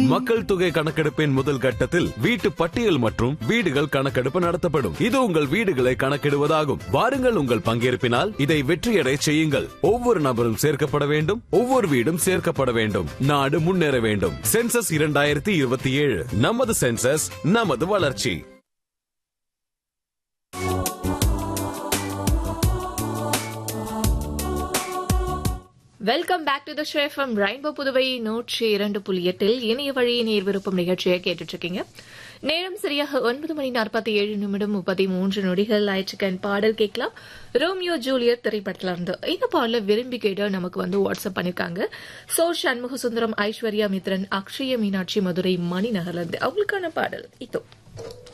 மக்கள் தொகை கணக்கெடுப்பின் முதல் கட்டத்தில் வீட்டு பட்டியல் மற்றும் வீடுகள் கணக்கெடுப்பு நடத்தப்படும் இது உங்கள் வீடுகளை கணக்கிடுவதாகும் வாருங்கள் உங்கள் பங்கேற்பினால் இதை வெற்றியடை செய்யுங்கள் ஒவ்வொரு நபரும் சேர்க்கப்பட வேண்டும் ஒவ்வொரு வீடும் சேர்க்கப்பட வேண்டும் நாடு முன்னேற வேண்டும் சென்சஸ் இரண்டாயிரத்தி இருபத்தி ஏழு நமது சென்சஸ் நமது வளர்ச்சி welcome back to the show FM rainbow Puduvai நூற்றி இரண்டு புள்ளி எட்டில் இணைய வழி நேர் விருப்பம் நிகழ்ச்சியை கேட்டுட்டு இருக்கீங்க நேரம் சரியாக ஒன்பது மணி நாற்பத்தி ஏழு நிமிடம் முப்பத்தி மூன்று நொடிகள் ஆயிற்றுக்கன் பாடல் கேட்கலாம் ரோமியோ ஜூலியட் திரைப்படத்துல இருந்து இந்த பாடல விரும்பி கேட்டு நமக்கு வந்து வாட்ஸ்அப் பண்ணிருக்காங்க சோ சண்முக சுந்தரம் ஐஸ்வர்யா மித்ரன் அக்ஷய மீனாட்சி மதுரை மணிநகர்ல இருந்து அவங்களுக்கான பாடல் இதோ